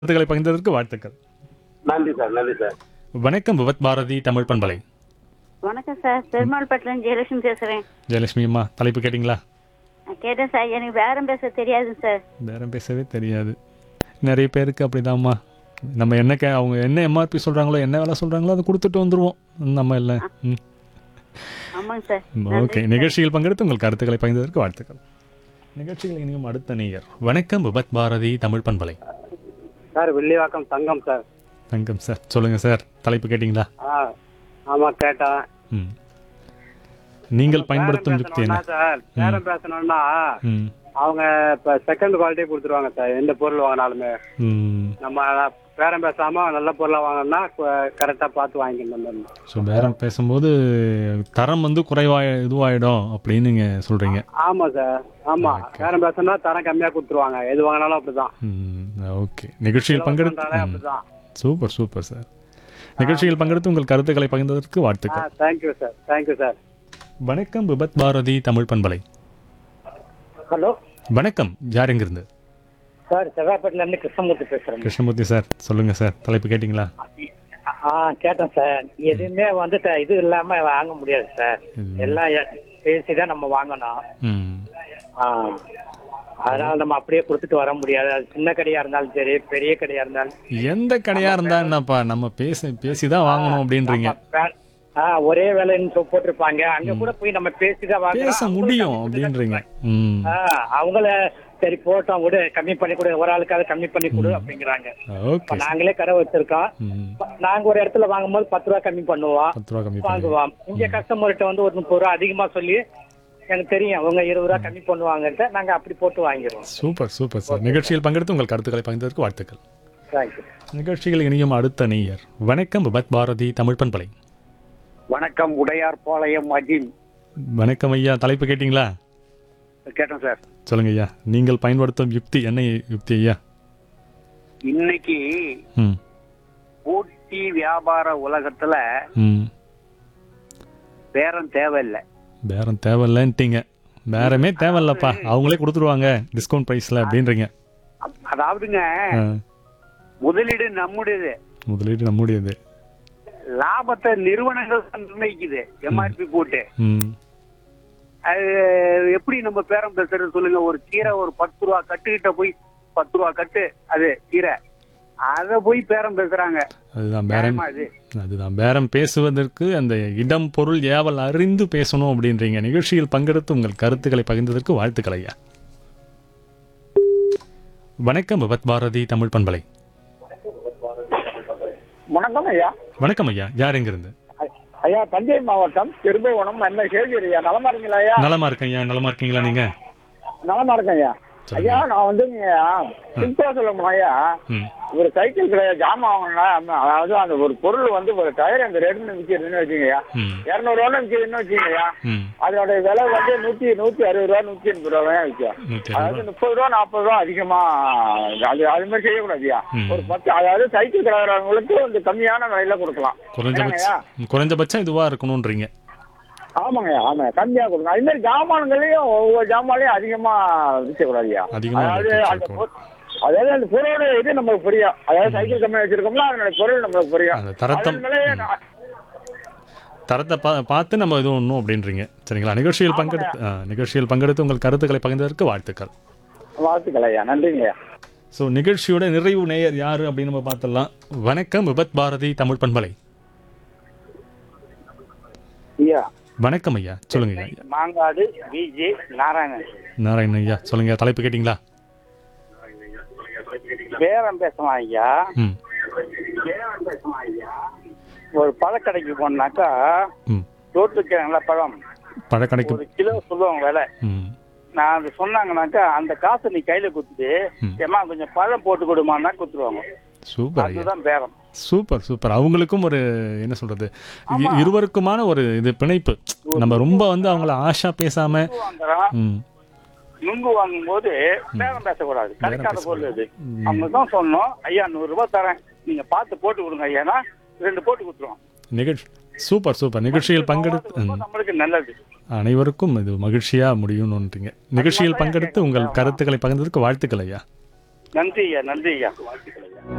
கருத்துக்களை பகிர்ந்ததற்கு வாழ்த்துக்கள் நன்றி சார் நன்றி சார் வணக்கம் விவத் பாரதி தமிழ் பண்பலை வணக்கம் சார் பெருமாள்பட்டிலேருந்து ஜெயலட்சுமி பேசுகிறேன் ஜெயலட்சுமி அம்மா தலைப்பு கேட்டிங்களா நான் கேட்டேன் சார் எனக்கு பேரம் பேச தெரியாது சார் பேரம் பேசவே தெரியாது நிறைய பேருக்கு அப்படிதாம்மா நம்ம என்ன கே அவங்க என்ன எம்ஆர்பி சொல்கிறாங்களோ என்ன வேலை சொல்கிறாங்களோ அதை கொடுத்துட்டு வந்துடுவோம் நம்ம இல்லை ம் ஆமாங்க சார் ஓகே நிகழ்ச்சியில் பங்கெடுத்து உங்கள் கருத்துக்களை பகிர்ந்ததற்கு வாழ்த்துக்கள் நிகழ்ச்சியில் இனியும் அடுத்த நேயர் வணக்கம் விபத் பாரதி தமிழ் பண்பலை sir Vellivakkam Thangam sir Thangam sir சொல்லுங்கள் சார் தலைப்பு கேட்டிங்களா ஆ ஆமாம் கேட்டேன் ம் நீங்கள் பயன்படுத்தும் பேரம் யுக்தி என்ன பேசணும்னா சார் பேரம் பேசணும்னா ம் அவங்க இப்போ செகண்ட் குவாலிட்டி கொடுத்துருவாங்க சார் எந்த பொருள் வாங்கினாலுமே ம் நம்ம பேரம் பேசாம நல்ல பொருளாக வாங்கினா கரெக்டாக பார்த்து வாங்கிக்கணும் ஸோ பேரம் பேசும்போது தரம் வந்து குறைவாக இதுவாயிடும் அப்படின்னு நீங்கள் சொல்கிறீங்க ஆமாம் சார் ஆமாம் பேரம் பேசணும்னா தரம் கம்மியாக கொடுத்துருவாங்க எது வாங்கினாலும் அப்படிதான் ஓகே நிகழ்ச்சியில் பங்கெடுத்து பண்றாலே ம், அப்படிதான் சூப்பர் சூப்பர் சார் நிகழ்ச்சியில் பங்கெடுத்து உங்கள் கருத்துக்களை பகிர்ந்ததற்கு ஆ வாழ்த்துக்கள் தேங்க்யூ சார் தேங்க்யூ சார் வணக்கம் விபத் பாரதி தமிழ் பண்பலை ஹலோ வணக்கம் யார் எங்கிருந்து சார் செவ்வாய்ப்பேட்டில இருந்து கிருஷ்ணமூர்த்தி பேசுறேன் கிருஷ்ணமூர்த்தி சார் சொல்லுங்கள் சார் தலைப்பு கேட்டிங்களா ஆ கேட்டேன் சார் எதுவுமே வந்து த- இது இல்லாம வாங்க முடியாது சார் எல்லாம் எ- பேசிதான் நம்ம வாங்கணும் ம் ஆ அதனால நம்ம அப்படியே கொடுத்துட்டு வர முடியாது அது சின்ன கடையா இருந்தாலும் சரி பெரிய கடையா இருந்தாலும் எந்த கடையாக இருந்தால் என்னப்பா நம்ம பேசி பேசி தான் வாங்கணும் அப்படின்றீங்க நம்ம வே- ஆ ஒரே வேலைன்னு சொ- போட்டிருப்பாங்க அங்க கூட போய் நம்ம பேசிதான் வாங்கணும் பேச முடியும் அப்படின்றீங்க ம் ஆ, அவங்கள சரி போட்டோம் விடு கம்மி பண்ணி கொடு ஒரு ஆளுக்காவது கம்மி பண்ணி கொடு அப்படிங்கிறாங்க ஓகே இப்ப நாங்களே கடை வச்சிருக்கோம் ம் நாங்க ஒரு இடத்துல வாங்கும்போது பத்து ரூபா கம்மி பண்ணுவோம் பத்து ரூபா கம்மி பண்ணி வாங்குவோம் இங்க கஸ்டமர்கிட்ட வந்து ஒரு முப்பது ரூபா அதிகமா சொல்லி எனக்கு தெரியும் அவங்க இருபது ரூபா கம்மி பண்ணுவாங்கன்ட்டு நாங்க அப்படி போட்டு வாங்கிடுவோம் சூப்பர் சூப்பர் சார் நிகழ்ச்சியில் பங்கெடுத்து உங்கள் கருத்துக்களை பகிர்ந்ததற்கு வாழ்த்துக்கள் தேங்க்யூ நிகழ்ச்சியில் இனியும் அடுத்த நேயர் வணக்கம் விபத் பாரதி தமிழ் பண்பலை வணக்கம் உடையார் பாளையம் அஜிம் வணக்கம் ஐயா தலைப்பு கேட்டிங்களா கேட்டேன் சார் சொல்லுங்க ஐயா நீங்கள் பயன்படுத்தும் யுக்தி என்ன யுக்தி ஐயா இன்னைக்கு ம் போட்டி வியாபார உலகத்துல ம் பேரம் தேவையில்லை பேரம் தேவையில்லைன்ட்டீங்க பேரமே தேவையில்லப்பா அவங்களே கொடுத்துருவாங்க டிஸ்கவுண்ட் ப்ரைஸில் அப்படின்றீங்க அதாவதுங்க ஆ, முதலீடு நம்முடையது முதலீடு நம்முடையது லாபத்தை நிறுவனங்கள் தான் நிர்ணயிக்குது எம்ஆர்பி போட்டு ம் அது எப்படி நம்ம பேரம் பேசுறது சொல்லுங்க ஒரு கீரை ஒரு பத்து ரூபா கட்டுக்கிட்ட போய் பத்து ரூபா கட்டு அது கீரை அத போய் பேரம் பேசுறாங்க அதுதான் பேரம் நியாயமா இது அதுதான் பேரம் பேசுவதற்கு அந்த இடம் பொருள் ஏவல் அறிந்து பேசணும் அப்படின்றீங்க நிகழ்ச்சியில் பங்கெடுத்து உங்கள் கருத்துக்களை பகிர்ந்ததற்கு வாழ்த்துக்கள் ஐயா வணக்கம் விபத் பாரதி தமிழ் பண்பலை வணக்கம் ஐயா வணக்கம் ஐயா யார் எங்கிருந்து ஐயா தஞ்சை மாவட்டம் திருபுவனம் என்ன கேள்வி ஐயா நலமா இருக்கீங்களா ஐயா நலமா இருக்கேன் ஐயா நலமா இருக்கீங்களா நீங்க நலமா இருக்கேன் ஐயா ஐயா நான் வந்து சிம்பிளா சொல்ல ஐயா ம் ஒரு சைக்கிள் கிடையாது ஜாமான் வாங்கினா அதாவது அந்த ஒரு பொருள் வந்து ஒரு டயர் அந்த ரேட்னு விற்கிறதுன்னு வச்சுக்கோங்க ம் இரநூறுவான்னு விற்கிறதுன்னு வச்சுக்கோங்க ம் அதோட விலை வந்து நூத்தி நூத்தி அறுபது ரூபா நூத்தி எண்பது ரூபா தான் விற்கும் நூற்றி அதாவது முப்பது ரூபா நாற்பது ரூபா அதிகமா அது அது மாதிரி செய்யக்கூடாதுயா ம். ஒரு பத்து அதாவது சைக்கிள் கிடக்கிறவங்களுக்கு வந்து கம்மியான விலையில கொடுக்கலாம் குறைஞ்சபட்சம் என்னங்கய்யா? குறைஞ்சபட்சம் இதுவா இருக்கணும்ன்றீங்க ஆமாங்கய்யா ஆமா கம்மியா கொடுங்க அது மாதிரி ஜாமான்களையும் ஒவ்வொரு ஜாமான்லையும் அதிகமா விற்கக்கூடாதுயா அதிகமா அதாவது விற்க அந்த கூடாது. பொ- அதாவது அந்த பொருளோட இது நமக்கு புரியும் அதாவது சைக்கிள் கம்மியா வச்சிருக்கோம்னா அதனோட பொருள் நமக்கு புரியும் அந்த தரத்தம் அதன் மேலேயே நான்- தரத்தை பா பார்த்து நம்ம இது ஒன்றும் அப்படின்றீங்க சரிங்களா நிகழ்ச்சியில் பங்கெடுத்து ஆ, நிகழ்ச்சியில் பங்கெடுத்து உங்கள் கருத்துக்களை பகிர்ந்ததற்கு வாழ்த்துக்கள் வாழ்த்துக்கள் ஐயா நன்றிங்கய்யா ஸோ நிகழ்ச்சியோட நிறைவு நேயர் யாரு அப்படின்னு நம்ம பார்த்துடலாம் வணக்கம் விபத் பாரதி தமிழ் பண்பலை ஐயா வணக்கம் ஐயா சொல்லுங்க ஐயா மாங்காடு பிஜி நாராயணன் நாராயணன் ஐயா சொல்லுங்க தலைப்பு கேட்டிங்களா பேரம் பேசலாம் ஐயா ம் ஒரு பழக்கடைக்கு போனாக்கா ம் ரோட்டுக்கு நல்ல பழம் பழக்கடைக்கு ஒரு கிலோ சொல்லுவாங்க விலை ம் நான் அது சொன்னாங்கனாக்கா அந்த காசை நீ கையில குடுத்துட்டு ம். ஏமா கொஞ்சம் பழம் போட்டு கொடுமான்னா குடுத்துருவாங்க சூப்பர் ஐயா அதுதான் பேரம் சூப்பர் சூப்பர் அவங்களுக்கும் ஒரு என்ன சொல்றது இ- இருவருக்குமான ஒரு இது பிணைப்பு நம்ம ரொம்ப வந்து அவங்கள ஆஷா பேசாம நுங்கு வாங்குறான் ம் நுங்கு வாங்கும்போது பேரம் பேசக்கூடாது கிடைக்காத பொருள் இது ம். அவங்க தான் சொன்னோம் ஐயா நூறு ரூபாய் தரேன் நீங்க பார்த்து போட்டு கொடுங்க ஐயானா ரெண்டு போட்டு கொடுத்துருவோம் நிகழ்ச்சி சூப்பர் சூப்பர் நிகழ்ச்சியில் பங்கெடுத்து ரொம்ப ம். நம்மளுக்கு நல்லது அனைவருக்கும் இது மகிழ்ச்சியா முடியும்னுன்றீங்க நிகழ்ச்சியில் பங்கெடுத்து உங்கள் கருத்துக்களை பகிர்ந்ததற்கு வாழ்த்துக்கள் ஐயா நன்றி ஐயா நன்றி ஐயா